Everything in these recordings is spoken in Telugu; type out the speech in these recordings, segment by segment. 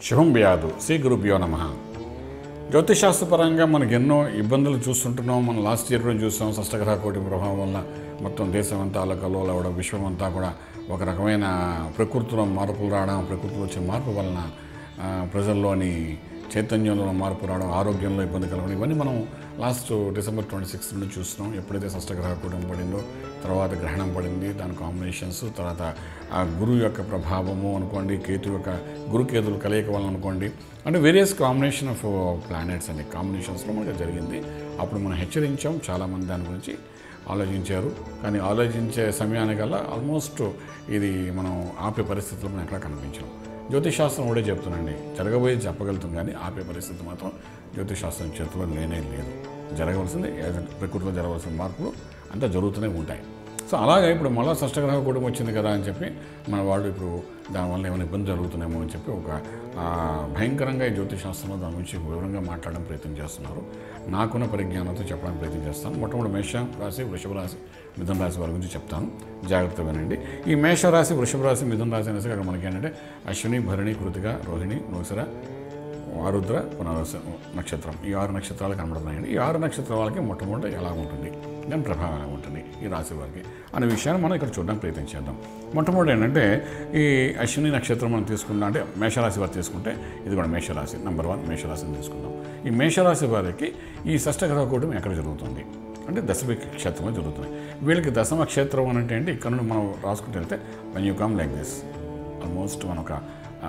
శుభం వ్యాధు శ్రీ గురుభ్యో నమ జ్యోతిశాస్త్రపరంగా మనకి ఎన్నో ఇబ్బందులు చూస్తుంటున్నాం మనం లాస్ట్ ఇయర్ కూడా చూస్తాం షష్టగ్రహ కోటి ప్రభావం వల్ల మొత్తం దేశం అంతా అల్లకల్లోలు అవడం విశ్వం అంతా కూడా ఒక రకమైన ప్రకృతిలో మార్పులు రావడం ప్రకృతిలో వచ్చే మార్పు వలన ఆ, ప్రజల్లోని చైతన్యంలో మార్పు రావడం ఆరోగ్యంలో ఇబ్బంది కలగడం ఇవన్నీ మనం లాస్ట్ డిసెంబర్ ట్వంటీ సిక్స్త్ నుండి చూస్తున్నాం ఎప్పుడైతే షష్టగ్రహ కూటమి పడిందో తర్వాత గ్రహణం పడింది దాని కాంబినేషన్స్ తర్వాత ఆ గురువు యొక్క ప్రభావము అనుకోండి కేతు యొక్క గురు కేతులు కలయిక వలన అనుకోండి అంటే వేరియస్ కాంబినేషన్ ఆఫ్ ప్లానెట్స్ అండి కాంబినేషన్స్లో మనకి జరిగింది అప్పుడు మనం హెచ్చరించాం చాలామంది దాని గురించి ఆలోచించారు కానీ ఆలోచించే సమయానికల్లా ఆల్మోస్ట్ ఇది మనం ఆపే పరిస్థితులు మనం ఎక్కడ కనిపించాం జ్యోతిషాస్త్రం కూడా చెప్తున్నాండి జరగబోయే చెప్పగలుగుతాం కానీ ఆపే పరిస్థితి మాత్రం జ్యోతిషాస్త్రం చేతిలో లేనే లేదు జరగవలసింది ఏదో ప్రకృతిలో జరగవలసిన మార్పులు అంతా జరుగుతూనే ఉంటాయి సో అలాగే ఇప్పుడు మళ్ళీ షష్టగ్రహ కుటుంబం వచ్చింది కదా అని చెప్పి మన వాళ్ళు ఇప్పుడు దానివల్ల ఏమైనా ఇబ్బంది జరుగుతున్నామో అని చెప్పి ఒక ఆ, భయంకరంగా ఈ జ్యోతిషాస్త్రంలో దాని గురించి వివరంగా మాట్లాడడం ప్రయత్నం చేస్తున్నారు నాకున్న పరిజ్ఞానంతో చెప్పడానికి ప్రయత్నం చేస్తాను మొట్టమొదటి మేష రాశి వృషభ రాశి మిథున రాశి వారి గురించి చెప్తాను జాగ్రత్తగా వినండి ఈ మేష రాశి వృషభ రాశి మిథున రాశి అనేసి అక్కడ మనకి ఏంటంటే అశ్విని భరణి కృతిక రోహిణి నూసర ఆరుద్ర పునరస నక్షత్రం ఈ ఆరు నక్షత్రాలు కనబడుతున్నాయండి ఈ ఆరు నక్షత్రాల వాళ్ళకి మొట్టమొదటి ఎలా ఉంటుంది దాని ప్రభావం ఎలా ఉంటుంది ఈ రాశి వారికి అనే విషయాన్ని మనం ఇక్కడ చూడడానికి ప్రయత్నం చేద్దాం మొట్టమొదటి ఏంటంటే ఈ అశ్విని నక్షత్రం మనం తీసుకున్నా అంటే మేషరాశి వారు తీసుకుంటే ఇది కూడా మేషరాశి నెంబర్ వన్ మేషరాశిని తీసుకుందాం ఈ మేషరాశి వారికి ఈ షష్టగ్రహ కూటమి ఎక్కడ జరుగుతుంది అంటే దశమ క్షేత్రంలో జరుగుతుంది వీళ్ళకి దశమ క్షేత్రం అని అంటే ఏంటి ఇక్కడ నుండి మనం రాసుకుంటూ వెళ్తే when you come like this almost మనం ఒక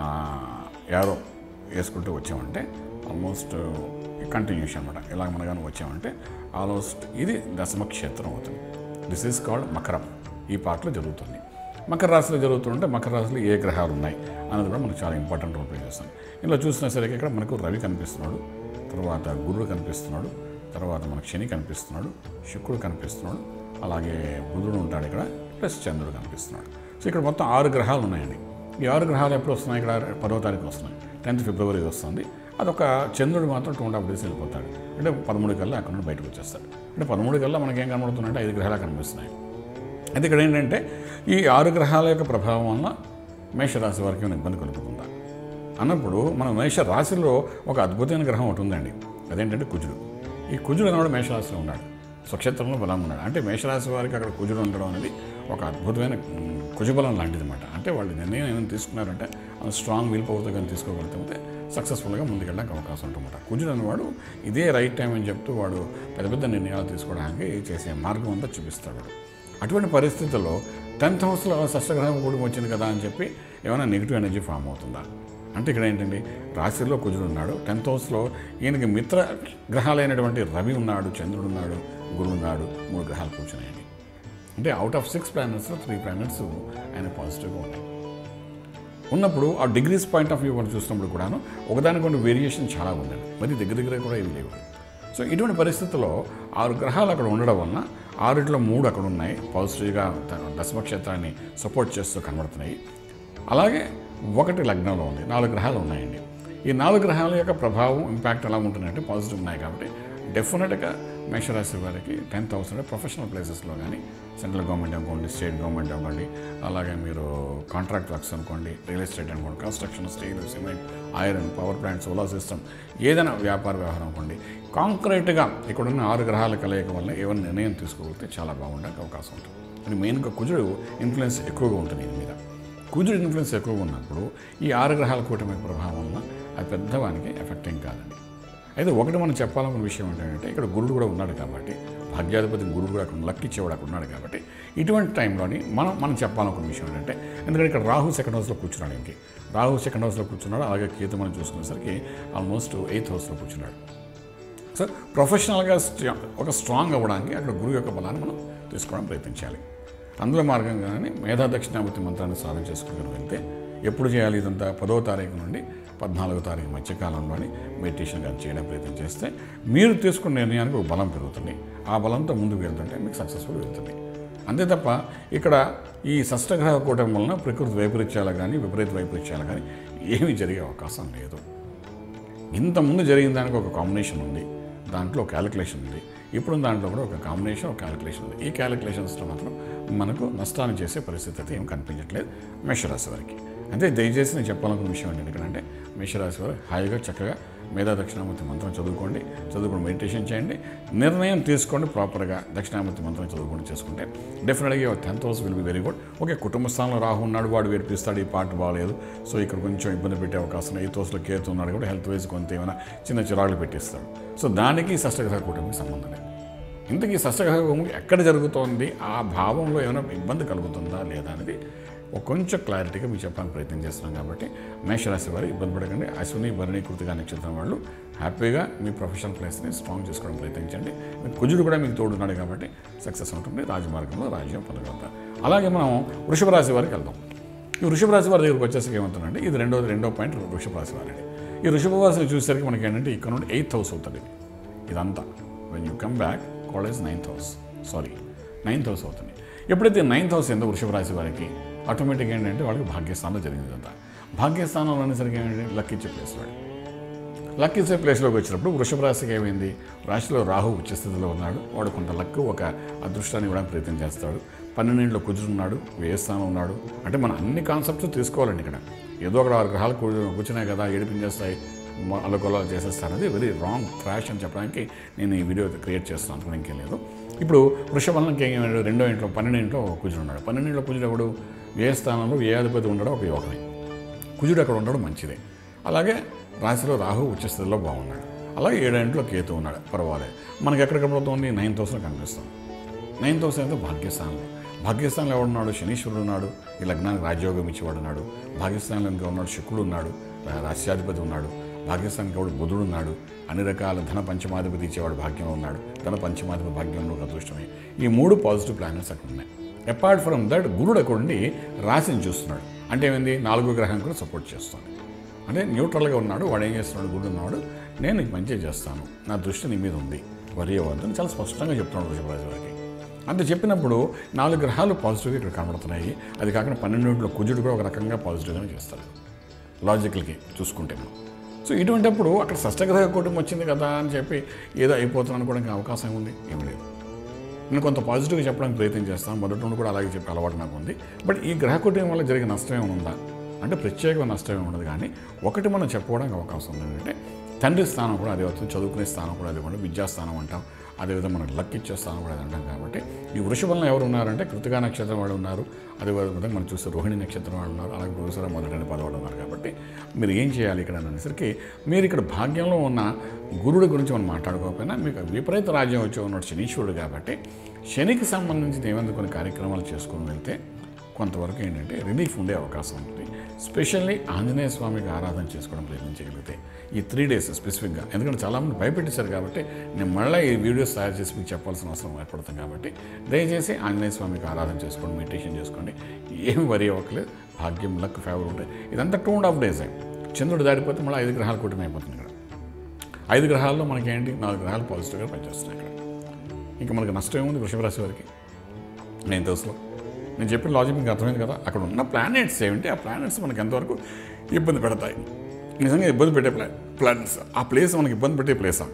యారో వేసుకుంటూ వచ్చామంటే ఆల్మోస్ట్ కంటిన్యూషన్ అనమాట ఇలా మన కానీ వచ్చామంటే ఆల్మోస్ట్ ఇది దశమ క్షేత్రం అవుతుంది దిస్ ఈజ్ కాల్డ్ మకరం ఈ పార్ట్లో జరుగుతుంది మకర రాశిలో జరుగుతుంటే మకర రాశిలో ఏ గ్రహాలు ఉన్నాయి అన్నది కూడా మనకు చాలా ఇంపార్టెంట్ రోల్ ప్లే చేస్తుంది ఇలా చూసినా సరే ఇక్కడ మనకు రవి కనిపిస్తున్నాడు తర్వాత గురుడు కనిపిస్తున్నాడు తర్వాత మనకు శని కనిపిస్తున్నాడు శుక్రుడు కనిపిస్తున్నాడు అలాగే బుధుడు ఉంటాడు ఇక్కడ ప్లస్ చంద్రుడు కనిపిస్తున్నాడు సో ఇక్కడ మొత్తం ఆరు గ్రహాలు ఉన్నాయండి ఈ ఆరు గ్రహాలు ఎప్పుడు వస్తున్నాయి ఇక్కడ పదవ తారీఖు వస్తున్నాయి టెన్త్ ఫిబ్రవరి వస్తుంది అదొక చంద్రుడు మాత్రం టూ అండ్ హాఫ్ డేస్ వెళ్ళిపోతాడు అంటే పదమూడు కల్లా అక్కడ నుండి బయటకు వచ్చేస్తాడు అంటే పదమూడు కల్లా మనకేం కనబడుతుందంటే ఐదు గ్రహాలు కనిపిస్తున్నాయి అయితే ఇక్కడ ఏంటంటే ఈ ఆరు గ్రహాల యొక్క ప్రభావం వలన మేషరాశి వారికి ఏమైనా ఇబ్బంది కలుగుతుందా అన్నప్పుడు మన మేష రాశిలో ఒక అద్భుతమైన గ్రహం ఒకటి ఉందండి అదేంటంటే కుజుడు ఈ కుజుడు అన్నవాడు మేషరాశిలో ఉన్నాడు స్వక్షేత్రంలో బలం ఉన్నాడు అంటే మేషరాశి వారికి అక్కడ కుజుడు ఉండడం అనేది ఒక అద్భుతమైన మ్, కుజబలం లాంటిది అనమాట అంటే వాళ్ళు నిర్ణయం ఏమైనా తీసుకున్నారంటే అది స్ట్రాంగ్ విల్ పవర్తో కానీ తీసుకోగలిగితే సక్సెస్ఫుల్గా ముందుకెళ్ళడానికి అవకాశం ఉంటుందన్నమాట కుజుడు అనేవాడు ఇదే రైట్ టైం అని చెప్తూ వాడు పెద్ద పెద్ద నిర్ణయాలు తీసుకోవడానికి చేసే మార్గం అంతా చూపిస్తాడు వాడు. అటువంటి పరిస్థితుల్లో టెన్త్ హౌస్లో షష్టగ్రహం కూడా వచ్చింది కదా అని చెప్పి ఏమైనా నెగిటివ్ ఎనర్జీ ఫామ్ అవుతుందా అంటే ఇక్కడ ఏంటండి రాశిలో కుజుడు ఉన్నాడు టెన్త్ హౌస్లో ఈయనకి మిత్ర గ్రహాలైనటువంటి రవి ఉన్నాడు చంద్రుడు ఉన్నాడు గురువు ఉన్నాడు మూడు గ్రహాలు కూర్చున్నాయండి అంటే అవుట్ ఆఫ్ సిక్స్ ప్లానెట్స్లో త్రీ ప్లానెట్స్ ఆయన పాజిటివ్గా ఉన్నాయి ఉన్నప్పుడు ఆ డిగ్రీస్ పాయింట్ ఆఫ్ వ్యూ మనం చూసినప్పుడు కూడాను ఒకదానికొండ వేరియేషన్ చాలా ఉందండి మరి దగ్గర దగ్గర కూడా ఏమి లేవు సో ఇటువంటి పరిస్థితుల్లో ఆరు గ్రహాలు అక్కడ ఉండడం వలన ఆరిట్లో మూడు అక్కడ ఉన్నాయి పాజిటివ్గా త- దశమ క్షేత్రాన్ని సపోర్ట్ చేస్తూ కనబడుతున్నాయి అలాగే ఒకటి లగ్నంలో ఉంది నాలుగు గ్రహాలు ఉన్నాయండి ఈ నాలుగు గ్రహాల యొక్క ప్రభావం ఇంపాక్ట్ ఎలా ఉంటుందంటే పాజిటివ్ ఉన్నాయి కాబట్టి డెఫినెట్గా మేషరాశి వారికి టెన్త్ హౌస్ అంటే ప్రొఫెషనల్ ప్లేసెస్లో కానీ సెంట్రల్ గవర్నమెంట్ అనుకోండి స్టేట్ గవర్నమెంట్ అనుకోండి అలాగే మీరు కాంట్రాక్ట్ వర్క్స్ అనుకోండి రియల్ ఎస్టేట్ అనుకోండి construction steel cement iron power plant solar system ఏదైనా వ్యాపార వ్యవహారం అనుకోండి కాంక్రీట్గా ఇక్కడున్న ఆరు గ్రహాల కలయిక వల్ల ఏమైనా నిర్ణయం తీసుకోగలిగితే చాలా బాగుండడానికి అవకాశం ఉంటుంది అది మెయిన్గా కుజుడు ఇన్ఫ్లుయెన్స్ ఎక్కువగా ఉంటుంది దీని మీద కుజుడు ఇన్ఫ్లుయెన్స్ ఎక్కువగా ఉన్నప్పుడు ఈ ఆరు గ్రహాల కూటమి ప్రభావం వలన అది పెద్దవానికి ఎఫెక్ట్ ఏం కాదండి అయితే ఒకటి మనం చెప్పాలనుకున్న విషయం ఏంటంటే ఇక్కడ గురుడు కూడా ఉన్నాడు కాబట్టి భాగ్యాధిపతి గురుడు కూడా అక్కడ లక్ ఇచ్చేవాడు అక్కడ ఉన్నాడు కాబట్టి ఇటువంటి టైంలోని మనం మనం చెప్పాలనుకున్న విషయం ఏంటంటే ఎందుకంటే ఇక్కడ రాహు సెకండ్ హౌస్లో కూర్చున్నాడు ఇంకే రాహు సెకండ్ హౌస్లో కూర్చున్నాడు అలాగే కేతు మనం చూసుకునేసరికి ఆల్మోస్ట్ ఎయిత్ హౌస్లో కూర్చున్నాడు సో ప్రొఫెషనల్గా స్ట్రా- ఒక స్ట్రాంగ్ అవ్వడానికి అక్కడ గురువు యొక్క బలాన్ని మనం తీసుకోవడం ప్రయత్నించాలి అందులో మార్గంగానే మేధా దక్షిణామూర్తి మంత్రాన్ని సాధన చేసుకుని వెళ్తే ఎప్పుడు చేయాలి ఇదంతా పదవ తారీఖు నుండి పద్నాలుగో తారీఖు మధ్యకాలంలోని మెడిటేషన్ కానీ చేయడం ప్రయత్నం చేస్తే మీరు తీసుకున్న నిర్ణయానికి ఒక బలం పెరుగుతుంది ఆ బలంతో ముందుకు వెళ్తుంటే మీకు సక్సెస్ఫుల్ వెళ్తుంది అంతే తప్ప ఇక్కడ ఈ షష్టగ్రహ కూటమి వలన ప్రకృతి వైపరీత్యాలు కానీ విపరీత వైపరీత్యాలు కానీ ఏమీ జరిగే అవకాశం లేదు ఇంతకుముందు జరిగిన దానికి ఒక కాంబినేషన్ ఉంది దాంట్లో క్యాలిక్యులేషన్ ఉంది ఇప్పుడు దాంట్లో కూడా ఒక కాంబినేషన్ ఒక క్యాలిక్యులేషన్ ఉంది ఈ క్యాలిక్యులేషన్స్లో మాత్రం మనకు నష్టాన్ని చేసే పరిస్థితి అయితే ఏం కనిపించట్లేదు మేషరాశి వారికి అంటే దయచేసి నేను చెప్పాలనుకున్న విషయం ఏంటంటే ఇక్కడ అంటే మేషరాశి వారు హాయిగా చక్కగా మేధా దక్షిణామూర్తి మంత్రం చదువుకోండి చదువుకొని మెడిటేషన్ చేయండి నిర్ణయం తీసుకోండి ప్రాపర్గా దక్షిణామూర్తి మంత్రం చదువుకొని చేసుకుంటే డెఫినెట్గా tenth house will be very good okay కుటుంబ స్థానంలో రాహు ఉన్నాడు వాడు వేడిపిస్తాడు ఈ పాట బాగాలేదు సో ఇక్కడ కొంచెం ఇబ్బంది పెట్టే అవకాశం ఎయిత్ హౌస్లో కేతు ఉన్నాడు కూడా హెల్త్ వైజ్ కొంత ఏమైనా చిన్న చిరాకులు పెట్టిస్తాడు సో దానికి షష్టగ్రహ కూటమికి సంబంధం లేదు ఇంతకీ షష్టగ్రహ కూటమి ఎక్కడ జరుగుతోంది ఆ భావంలో ఏమైనా ఇబ్బంది కలుగుతుందా లేదా అనేది ఒక కొంచెం క్లారిటీగా మీకు చెప్పడానికి ప్రయత్నం చేస్తున్నాం కాబట్టి మేషరాశి వారు ఇబ్బంది పడకండి అశ్విని భరణి కృతిగా నక్షత్రం వాళ్ళు హ్యాపీగా మీ ప్రొఫెషనల్ ప్లేస్ని స్ట్రాంగ్ చేసుకోవడం ప్రయత్నించండి మీకు కుజుడు కూడా మీకు తోడున్నాడు కాబట్టి సక్సెస్ ఉంటుంది రాజమార్గంలో రాజ్యం పొందగలుగుతారు అలాగే మనం వృషభ రాశి వారికి వెళ్దాం ఈ వృషభ రాశి వారి దగ్గరికి వచ్చేసరికి ఏమవుతుందంటే ఇది రెండో రెండో పాయింట్ వృషభ రాశి వారండి ఈ వృషభ రాశిని చూసేసరికి మనకి ఏంటంటే ఇక్కడ నుండి ఎయిత్ హౌస్ అవుతుంది ఇది. ఇదంతా when you come back college ninth house sorry ninth house అవుతుంది ఎప్పుడైతే నైన్త్ హౌస్ ఏందో వృషభ రాశి వారికి ఆటోమేటిక్గా ఏంటంటే వాళ్ళకి భాగ్యస్థానంలో జరిగింది ఇదంతా భాగ్యస్థానంలో అనేసరికి ఏంటంటే లక్ ఇచ్చే ప్లేస్ వాడు లక్ ఇచ్చే ప్లేస్లోకి వచ్చినప్పుడు వృషభ రాశికి ఏమైంది రాశిలో రాహు ఉచ్చ స్థితిలో ఉన్నాడు వాడు కొంత లక్ ఒక అదృష్టాన్ని ఇవ్వడానికి ప్రయత్నం చేస్తాడు పన్నెండింటిలో కుజుడున్నాడు వ్యయ స్థానం ఉన్నాడు అంటే మనం అన్ని కాన్సెప్ట్స్ తీసుకోవాలండి ఇక్కడ ఏదో ఒక ఆరు గ్రహాలు కూ- కూర్చున్నాయి కదా ఏడిపించేస్తాయి అల్లకొల్లాలు చేసేస్తాను అది వెరీ రాంగ్ ట్రాష్ అని చెప్పడానికి నేను ఈ వీడియో క్రియేట్ చేస్తాను అనుకుని ఇంకేం లేదు ఇప్పుడు వృషభంకి ఏమైనా రెండో ఇంట్లో పన్నెండు ఇంట్లో కుజుడు ఉన్నాడు పన్నెండింట్లో కుజుడు ఎవడు వ్యయ స్థానంలో వ్యయాధిపతి ఉండడం ఒక యోగమే కుజుడు అక్కడ ఉండడం మంచిదే అలాగే రాశిలో రాహు ఉచ్చస్థితిలో బాగున్నాడు అలాగే ఏడేంట్లో కేతు ఉన్నాడు పర్వాలేదు మనకి ఎక్కడ కనబడుతుంది నైన్త్ హౌస్లో కనిపిస్తుంది నైన్త్ హౌస్ అయితే భాగ్యస్థానంలో భాగ్యస్థానంలో ఎవడున్నాడు శనీశ్వరుడు ఉన్నాడు ఈ లగ్నానికి రాజ్యోగం ఇచ్చేవాడు ఉన్నాడు భాగ్యస్థానంలో ఇంకా ఉన్నాడు శుక్రుడు ఉన్నాడు రా- రాశ్యాధిపతి ఉన్నాడు భాగ్యస్థానానికి ఎవడు బుధుడు ఉన్నాడు అన్ని రకాల ధన పంచమాధిపతి ఇచ్చేవాడు భాగ్యంలో ఉన్నాడు ధన పంచమాధిపతి భాగ్యంలో ఒక అదృష్టమే ఈ మూడు పాజిటివ్ ప్లానెట్స్ అక్కడ ఉన్నాయి అపార్ట్ ఫ్రమ్ దట్ గురుడు అక్కడ ఉండి రాశిని చూస్తున్నాడు అంటే ఏమైంది నాలుగో గ్రహం కూడా సపోర్ట్ చేస్తుంది అంటే న్యూట్రల్గా ఉన్నాడు వాడు ఏం చేస్తున్నాడు గురుడు ఉన్నాడు నేను నీకు మంచిగా చేస్తాను నా దృష్టి నీ మీద ఉంది వరి అవ్వద్దు అని చాలా స్పష్టంగా చెప్తున్నాడు వృషభరాజు వారికి అంత చెప్పినప్పుడు నాలుగు గ్రహాలు పాజిటివ్గా ఇక్కడ కనబడుతున్నాయి అది కాకుండా పన్నెండింటిలో కుజుడు కూడా ఒక రకంగా పాజిటివ్గానే చేస్తాడు లాజికల్కి చూసుకుంటే మనం సో ఇటువంటిప్పుడు అక్కడ షష్టగ్రహ కూటమి వచ్చింది కదా అని చెప్పి ఏదో అయిపోతుంది అనుకోవడానికి అవకాశం ఉంది ఏమీ లేదు నేను కొంత పాజిటివ్గా చెప్పడానికి ప్రయత్నం చేస్తాను మొదటి నుండి కూడా అలాగే చెప్పే అలవాటు నాకు ఉంది బట్ ఈ గ్రహ కూటమి వల్ల జరిగే నష్టం ఏమైనా ఉందా అంటే ప్రత్యేకమైన నష్టం ఏమి ఉండదు కానీ ఒకటి మనం చెప్పుకోవడానికి అవకాశం ఉంది ఏంటంటే తండ్రి స్థానం కూడా అదే అవుతుంది చదువుకునే స్థానం కూడా అదే ఉంటుంది విద్యాస్థానం అంటాం అదేవిధంగా మనకు లక్ ఇచ్చే స్థానం కూడా అది అంటాం కాబట్టి ఈ వృషభంలో ఎవరు ఉన్నారంటే కృతికా నక్షత్రం వాళ్ళు ఉన్నారు అదేవిధంగా మనం చూస్తే రోహిణి నక్షత్రం వాళ్ళు ఉన్నారు అలాగే ప్రొఫెసర్ మొదటి పదవాళ్ళు ఉన్నారు కాబట్టి మీరు ఏం చేయాలి ఇక్కడ అనేసరికి మీరు ఇక్కడ భాగ్యంలో ఉన్న గురుడి గురించి మనం మాట్లాడుకోకపోయినా మీకు విపరీత రాజ్యం వచ్చి ఉన్నాడు శనీశ్వరుడు కాబట్టి శనికి సంబంధించిన ఏమైనా కొన్ని కార్యక్రమాలు చేసుకుని వెళ్తే కొంతవరకు ఏంటంటే రిలీఫ్ ఉండే అవకాశం ఉంటుంది స్పెషల్లీ ఆంజనేయ స్వామికి ఆరాధన చేసుకోవడం ప్రయత్నించగలిగితే ఈ త్రీ డేస్ స్పెసిఫిక్గా ఎందుకంటే చాలామంది భయపెట్టేశారు కాబట్టి నేను మళ్ళీ ఈ వీడియోస్ తయారు చేసి మీకు చెప్పాల్సిన అవసరం ఏర్పడుతుంది కాబట్టి దయచేసి ఆంజనేయ స్వామికి ఆరాధన చేసుకోండి మెడిటేషన్ చేసుకోండి ఏమి వరి అవ్వట్లేదు భాగ్యం లక్ ఫేవర్ ఉంటాయి ఇదంతా టూ అండ్ హాఫ్ డేస్ చంద్రుడు దాడిపోతే మళ్ళీ ఐదు గ్రహాల కూటమి అయిపోతుంది ఇక్కడ ఐదు గ్రహాల్లో మనకి ఏంటి నాలుగు గ్రహాలు పాజిటివ్గా పనిచేస్తున్నాయి ఇక్కడ ఇంకా మనకి నష్టం ఏముంది వృషభ రాశి వారికి నేను తెలుసులో నేను చెప్పిన లాజిక్ మీకు అర్థమైంది కదా అక్కడ ఉన్న ప్లానెట్స్ ఏమిటి ఆ ప్లానెట్స్ మనకి ఎంతవరకు ఇబ్బంది పెడతాయి నిజంగా ఇబ్బంది పెట్టే ప్లా ప్లానెట్స్ ఆ ప్లేస్ మనకి ఇబ్బంది పెట్టే ప్లేసా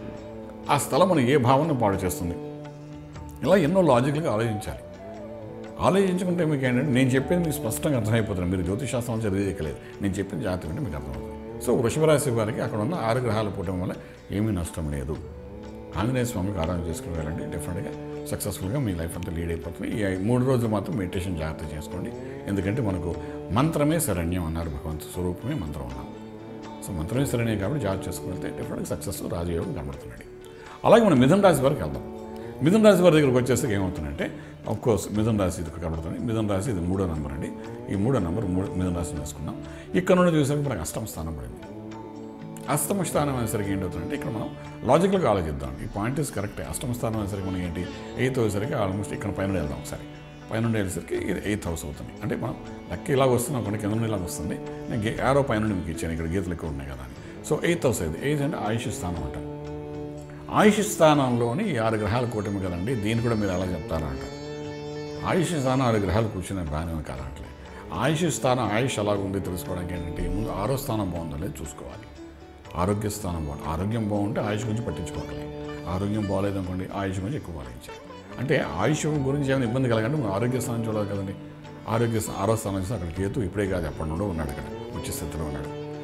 ఆ స్థలం మనకి ఏ భావన పాడు చేస్తుంది ఇలా ఎన్నో లాజికల్గా ఆలోచించాలి ఆలోచించుకుంటే మీకు ఏంటంటే నేను చెప్పేది మీకు స్పష్టంగా అర్థమైపోతుంది మీరు జ్యోతిషాస్త్రం చదివేయలేదు నేను చెప్పిన జాతకం అంటే మీకు అర్థమవుతుంది సో వృషభ రాశి వారికి అక్కడ ఉన్న ఆరు గ్రహాలు పుట్టడం వల్ల ఏమీ నష్టం లేదు ఆంజనేయ స్వామికి ఆరాధన చేసుకుని వెళ్ళండి డెఫినెట్గా సక్సెస్ఫుల్గా మీ లైఫ్ అంతా లీడ్ అయిపోతుంది ఈ మూడు రోజులు మాత్రం మెడిటేషన్ జాగ్రత్త చేసుకోండి ఎందుకంటే మనకు మంత్రమే శరణ్యం అన్నారు భగవంతు స్వరూపమే మంత్రం అన్నాం సో మంత్రమే శరణ్యం కాబట్టి జాగ్రత్త చేసుకుని వెళ్తే డెఫినెట్గా సక్సెస్ రాజయోగం కనబడుతున్నాడు అలాగే మనం మిథున రాశి వరకు వెళ్దాం మిథున రాశి వారి దగ్గరికి వచ్చేస్తే ఏమవుతుందంటే ఆఫ్ కోర్స్ మిథున రాశి ఇది కనబడుతుంది మిథున రాశి ఇది మూడో నెంబర్ అండి ఈ మూడో నెంబర్ మూడు మిథున రాశి వేసుకున్నాం ఇక్కడ నుండి చూసాక మనకు అష్టమ స్థానం పడింది అష్టమ స్థానం అనేసరికి ఏంటవుతుందంటే ఇక్కడ మనం లాజికల్గా ఆలోచిద్దాం ఈ పాయింట్ ఇస్ కరెక్టే అష్టమ స్థానం అనేసరికి మనకి ఏంటి ఎయిత్ వచ్చేసరికి ఆల్మోస్ట్ ఇక్కడ పైన వెళ్దాం ఒకసారి పైన వెళ్ళేసరికి ఇది ఎయిత్ హౌస్ అవుతుంది అంటే మనం లెక్క ఇలాగ వస్తుంది అనుకోండి కింద నుండి ఇలాగ వస్తుంది నేను గే ఆరో పైన నుండి మీకు ఇచ్చాను ఇక్కడ గీతలు ఎక్కువ ఉన్నాయి కదా అని సో ఎయిత్ హౌస్ అయింది ఎయిత్ అంటే ఆయుష్ స్థానం అంటాం ఆయుష్ స్థానంలోని ఈ ఆరు గ్రహాల కూటమి కదండి దీన్ని కూడా మీరు అలా చెప్తారా అంటారు ఆయుష్ స్థానం ఆరు గ్రహాలు కూర్చుని బాగానే కాదంటలే ఆయుష్ స్థానం ఆయుష్ ఎలాగుంది తెలుసుకోవడానికి ఏంటంటే ముందు ఆరో స్థానం బాగుందో లేదో చూసుకోవాలి ఆరోగ్య స్థానం బాగుంది ఆరోగ్యం బాగుంటే ఆయుష్ గురించి పట్టించుకోవాలి ఆరోగ్యం బాగాలేదనుకోండి ఆయుష్ గురించి ఎక్కువ ఆలోచించాలి అంటే ఆయుష్ గురించి ఏమైనా ఇబ్బంది కలగంటే మనం ఆరోగ్య స్థానం చూడాలి కదండి ఆరోగ్య స్థా- ఆరో స్థానం చూస్తే అక్కడ కేతు ఇప్పుడే కాదు ఎప్పటి నుండో ఉన్నాడు అక్కడ ఉచ్చ స్థితిలో ఉన్నాడు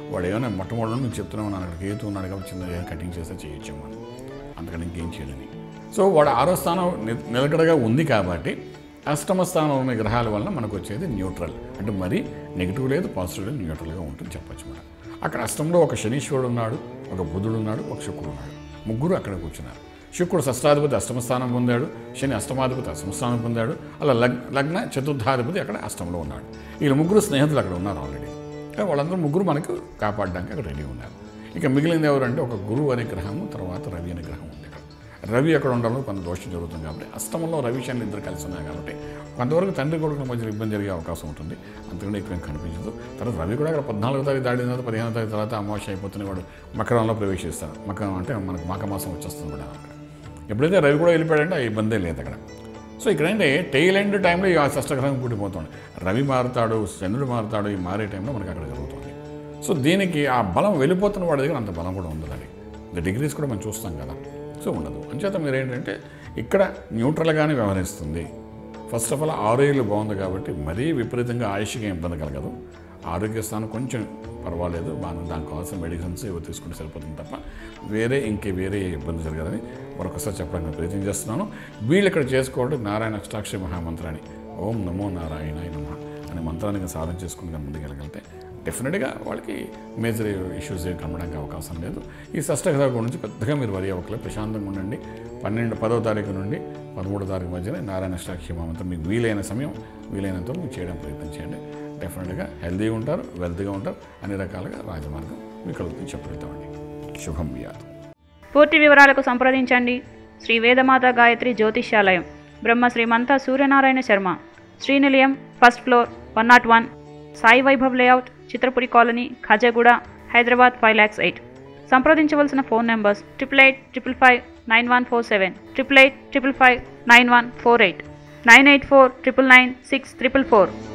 వాడు ఏమైనా మొట్టమొదటి నువ్వు చెప్తున్నావు నాకు అక్కడ కేతు ఉన్నాడు కాబట్టి చిన్న కటింగ్ చేస్తే చేయొచ్చు మనం అంతకని ఇంకేం చేయలేని సో వాడు ఆరో స్థానం ని- నిలకడగా ఉంది కాబట్టి అష్టమ స్థానంలో ఉన్న గ్రహాల వలన మనకు వచ్చేది న్యూట్రల్ అంటే మరీ నెగిటివ్ లేదు పాజిటివ్ లేదు న్యూట్రల్గా ఉంటుంది చెప్పచ్చు మనం అక్కడ అష్టంలో ఒక శనీశ్వరుడు ఉన్నాడు ఒక బుధుడు ఉన్నాడు ఒక శుక్రుడు ఉన్నాడు ముగ్గురు అక్కడ కూర్చున్నారు శుక్రుడు షష్టాధిపతి అష్టమ స్థానం పొందాడు శని అష్టమాధిపతి అష్టమ స్థానం పొందాడు అలా లగ్ లగ్న చతుర్థాధిపతి అక్కడ అష్టంలో ఉన్నాడు వీళ్ళు ముగ్గురు స్నేహితులు అక్కడ ఉన్నారు ఆల్రెడీ వాళ్ళందరూ ముగ్గురు మనకు కాపాడడానికి అక్కడ రెడీ ఉన్నారు ఇక మిగిలింది ఎవరంటే ఒక గురువు అనే గ్రహము తర్వాత రవి అనే గ్రహం ఉంది ఇక్కడ రవి అక్కడ ఉండడంలో కొంత దోషం జరుగుతుంది కాబట్టి అష్టమంలో రవి శని ఇద్దరు కలిసి ఉన్నాయి కాబట్టి కొంతవరకు తండ్రి కొడుకుల మధ్య ఇబ్బంది జరిగే అవకాశం ఉంటుంది అంతకంటే ఎక్కువ ఏం కనిపించదు తర్వాత రవి కూడా అక్కడ పద్నాలుగో తారీఖు దాటిన తర్వాత పదిహేనో తారీఖు తర్వాత అమావాస్య అయిపోతున్న వాడు మకరంలో ప్రవేశిస్తాడు మకరం అంటే మనకు మాఘమాసం వచ్చేస్తుంది కూడా అక్కడ ఎప్పుడైతే రవి కూడా వెళ్ళిపోయాడంటే ఆ ఇబ్బందే లేదు అక్కడ సో ఇక్కడ ఏంటి టెయిల్ ఎండ్ టైంలో ఈ షష్టగ్రహం కూడిపోతుంది రవి మారుతాడు చంద్రుడు మారుతాడు ఈ మారే టైంలో మనకి అక్కడ జరుగుతుంది సో దీనికి ఆ బలం వెళ్ళిపోతున్న వాడి దగ్గర అంత బలం కూడా ఉండదండి ద డిగ్రీస్ కూడా మనం చూస్తాం కదా సో ఉండదు అంచేత మీరు ఏంటంటే ఇక్కడ న్యూట్రల్గానే వ్యవహరిస్తుంది ఫస్ట్ ఆఫ్ ఆల్ ఆరోగ్యాలు బాగుంది కాబట్టి మరీ విపరీతంగా ఆయుష్గా ఇబ్బంది కలగదు ఆరోగ్య స్థానం కొంచెం పర్వాలేదు బాగా దానికి కావాల్సిన మెడిసిన్స్ ఇవి తీసుకుంటే సరిపోతుంది తప్ప వేరే ఇంకే వేరే ఇబ్బంది జరగదని మరొకసారి చెప్పడానికి నేను ప్రయత్నం చేస్తున్నాను వీళ్ళు ఇక్కడ చేసుకోవడం నారాయణ అష్టాక్షరి మహామంత్రాన్ని ఓం నమో నారాయణ నమ అనే మంత్రాన్ని సాధన చేసుకుని కనుక ముందుకెళ్ళగలిగితే డెఫినెట్గా వాళ్ళకి మేజర్ ఇష్యూస్ ఏం కనడానికి అవకాశం లేదు ఈ షష్టగ్రహ గురించి పెద్దగా మీరు వరి అవ్వకలేదు ప్రశాంతంగా ఉండండి పన్నెండు పదవ తారీఖు నుండి పదమూడో తారీఖు మధ్యన నారాయణ అష్టాక్షి మహామంత్రం మీకు వీలైన సమయం వీలైనంత వరకు మీరు చేయడం ప్రయత్నం చేయండి డెఫినెట్గా హెల్తీగా ఉంటారు వెల్తీగా ఉంటారు అన్ని రకాలుగా రాజమార్గం మీకు కలుగుతుంది చెప్పగలుగుతామండి శుభం వ్యాధి పూర్తి వివరాలకు సంప్రదించండి Shri Vedamata Gayatri Jyotishyalayam Brahma Srimantha Suryanarayana Sharma Srinilayam first floor one naught one Sai Vaibhav layout Chitrapuri colony Khajaguda Hyderabad five lakhs eight సంప్రదించవలసిన phone numbers triple eight triple five nine one four seven triple eight triple five nine one four eight nine eight four triple nine six triple four